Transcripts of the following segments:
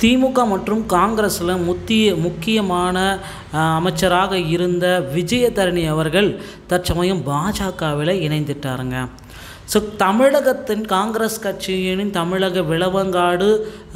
திமுக மற்றும் காங்கிரஸில் முத்திய முக்கியமான அஹ், அமைச்சராக இருந்த விஜயதரணி அவர்கள் தற்சமயம் பாஜகவில் இணைந்துட்டாருங்க ஸோ தமிழகத்தின் காங்கிரஸ் கட்சியின் தமிழக விளவங்காடு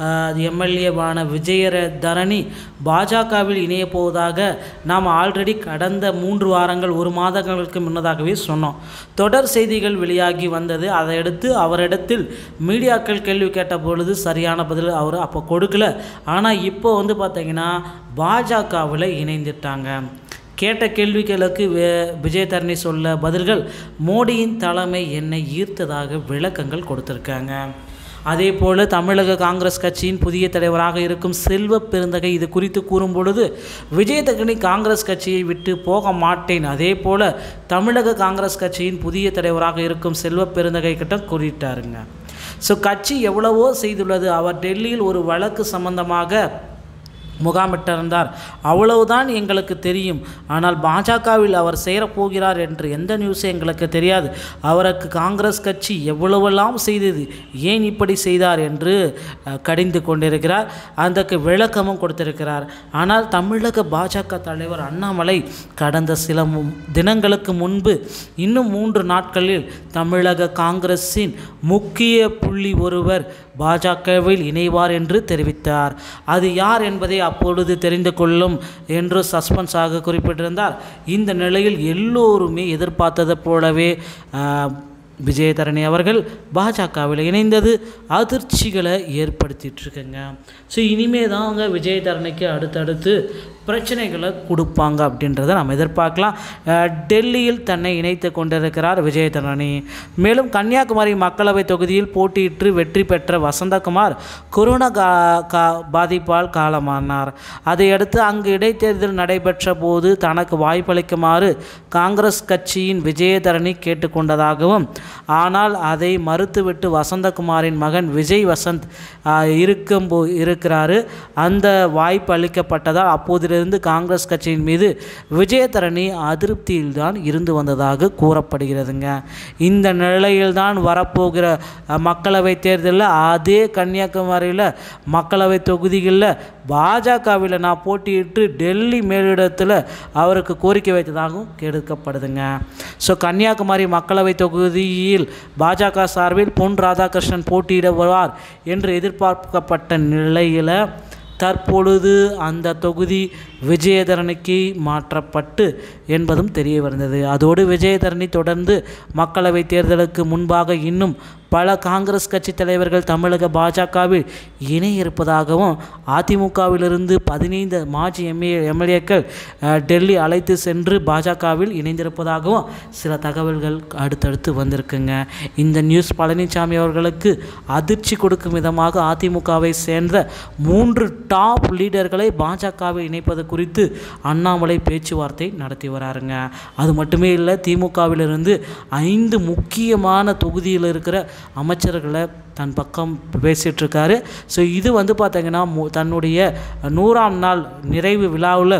எம்எல்ஏவான விஜயதரணி பாஜகவில் இணைய போவதாக நாம் ஆல்ரெடி கடந்த மூன்று வாரங்கள் ஒரு மாதங்களுக்கு முன்னதாகவே சொன்னோம் தொடர் செய்திகள் வெளியாகி வந்தது அதையடுத்து அவரிடத்தில் மீடியாக்கள் கேள்வி கேட்ட பொழுது சரியான பதில் அவர் அப்போ கொடுக்கல ஆனால் இப்போ வந்து பார்த்தீங்கன்னா பாஜகவில் இணைந்துட்டாங்க கேட்ட கேள்விகளுக்கு வே விஜயதரணி சொல்ல பதில்கள் மோடியின் தலைமை என்னை ஈர்த்ததாக விளக்கங்கள் கொடுத்துருக்காங்க அதே போல் தமிழக காங்கிரஸ் கட்சியின் புதிய தலைவராக இருக்கும் செல்வ பெருந்தகை இது குறித்து கூறும் பொழுது விஜயதகனி காங்கிரஸ் கட்சியை விட்டு போக மாட்டேன் அதே போல் தமிழக காங்கிரஸ் கட்சியின் புதிய தலைவராக இருக்கும் செல்வ பெருந்தகை கிட்ட கூறிட்டாருங்க ஸோ கட்சி எவ்வளவோ செய்துள்ளது அவர் டெல்லியில் ஒரு வழக்கு சம்பந்தமாக முகாமிட்டிருந்தார் அவ்வளவுதான் எங்களுக்கு தெரியும் ஆனால் பாஜகவில் அவர் சேரப்போகிறார் என்று எந்த நியூஸும் எங்களுக்கு தெரியாது அவருக்கு காங்கிரஸ் கட்சி எவ்வளவெல்லாம் செய்தது ஏன் இப்படி செய்தார் என்று அஹ், கடிந்து கொண்டிருக்கிறார் அதற்கு விளக்கமும் கொடுத்திருக்கிறார் ஆனால் தமிழக பாஜக தலைவர் அண்ணாமலை கடந்த சில மு- தினங்களுக்கு முன்பு இன்னும் மூன்று நாட்களில் தமிழக காங்கிரஸின் முக்கிய புள்ளி ஒருவர் பாஜகவில் இணைவார் என்று தெரிவித்தார் அது யார் என்பதை அப்பொழுது தெரிந்து கொள்ளும் என்று சஸ்பென்ஸாக குறிப்பிட்டிருந்தார் இந்த நிலையில் எல்லோருமே எதிர்பார்த்தது போலவே ஆஹ், விஜயதரணி அவர்கள் பாஜகவில் இணைந்தது அதிர்ச்சிகளை ஏற்படுத்திட்டு இருக்குங்க ஸோ இனிமே தாங்க விஜயதரணிக்கு அடுத்தடுத்து பிரச்சனைகளை கொடுப்பாங்க அப்படின்றத நம்ம எதிர்பார்க்கலாம் அஹ், டெல்லியில் தன்னை இணைத்து கொண்டிருக்கிறார் விஜயதரணி மேலும் கன்னியாகுமரி மக்களவைத் தொகுதியில் போட்டியிட்டு வெற்றி பெற்ற வசந்தகுமார் கொரோனா கா கா பாதிப்பால் காலமானார் அதையடுத்து அங்கு இடைத்தேர்தல் நடைபெற்ற போது தனக்கு வாய்ப்பளிக்குமாறு காங்கிரஸ் கட்சியின் விஜயதரணி கேட்டுக்கொண்டதாகவும் ஆனால் அதை மறுத்துவிட்டு வசந்தகுமாரின் மகன் விஜய் வசந்த் ஆஹ், இருக்கும் போ இருக்கிறாரு அந்த வாய்ப்பு அளிக்கப்பட்டதால் அப்போதிலிருந்து காங்கிரஸ் கட்சியின் மீது விஜயதரணி அதிருப்தியில்தான் இருந்து வந்ததாக கூறப்படுகிறதுங்க இந்த நிலையில்தான் வரப்போகிற அஹ், மக்களவைத் தேர்தலில் அதே கன்னியாகுமரியில் மக்களவை தொகுதிகளில் பாஜகவில் நான் போட்டியிட்டு டெல்லி மேலிடத்தில் அவருக்கு கோரிக்கை வைத்ததாகவும் கெடுக்கப்படுதுங்க ஸோ கன்னியாகுமரி மக்களவை தொகுதியில் பாஜக சார்பில் பொன் ராதாகிருஷ்ணன் போட்டியிடுவார் என்று எதிர்பார்க்கப்பட்ட நிலையில் தற்பொழுது அந்த தொகுதி விஜயதரணிக்கு மாற்றப்பட்டு என்பதும் தெரிய வந்தது அதோடு விஜயதரணி தொடர்ந்து மக்களவைத் தேர்தலுக்கு முன்பாக இன்னும் பல காங்கிரஸ் கட்சி தலைவர்கள் தமிழக பாஜகவில் இணைய இருப்பதாகவும் அதிமுகவிலிருந்து பதினைந்து மாஜி எம்ஏ எம்எல்ஏக்கள் டெல்லி அழைத்து சென்று பாஜகவில் இணைந்திருப்பதாகவும் சில தகவல்கள் அடுத்தடுத்து வந்திருக்குங்க இந்த நியூஸ் பழனிசாமி அவர்களுக்கு அதிர்ச்சி கொடுக்கும் விதமாக அதிமுகவை சேர்ந்த மூன்று டாப் லீடர்களை பாஜகவில் இணைப்பது குறித்து அண்ணாமலை பேச்சுவார்த்தை நடத்தி வராருங்க அது மட்டுமே இல்லை திமுகவிலிருந்து ஐந்து முக்கியமான தொகுதியில் இருக்கிற அமைச்சர்களை தன் பக்கம் பேசிகிட்டு இருக்காரு ஸோ இது வந்து பார்த்தீங்கன்னா மு- தன்னுடைய நூறாம் நாள் நிறைவு விழாவில்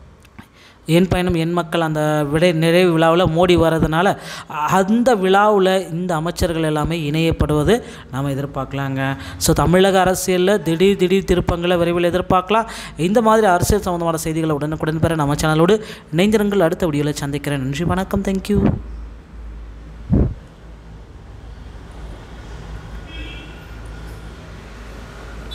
என் பயணம் என் மக்கள் அந்த விடை நிறைவு விழாவில் மோடி வர்றதுனால அந்த விழாவில் இந்த அமைச்சர்கள் எல்லாமே இணையப்படுவது நாம் எதிர்பார்க்கலாங்க ஸோ தமிழக அரசியலில் திடீர் திடீர் திருப்பங்களை விரைவில் எதிர்பார்க்கலாம் இந்த மாதிரி அரசியல் சம்மந்தமான செய்திகளை உடனுக்குடன் பெற நம்ம சேனலோடு இணைந்திருங்கள் அடுத்த வீடியோவில் சந்திக்கிறேன் நன்றி வணக்கம் தேங்க்யூ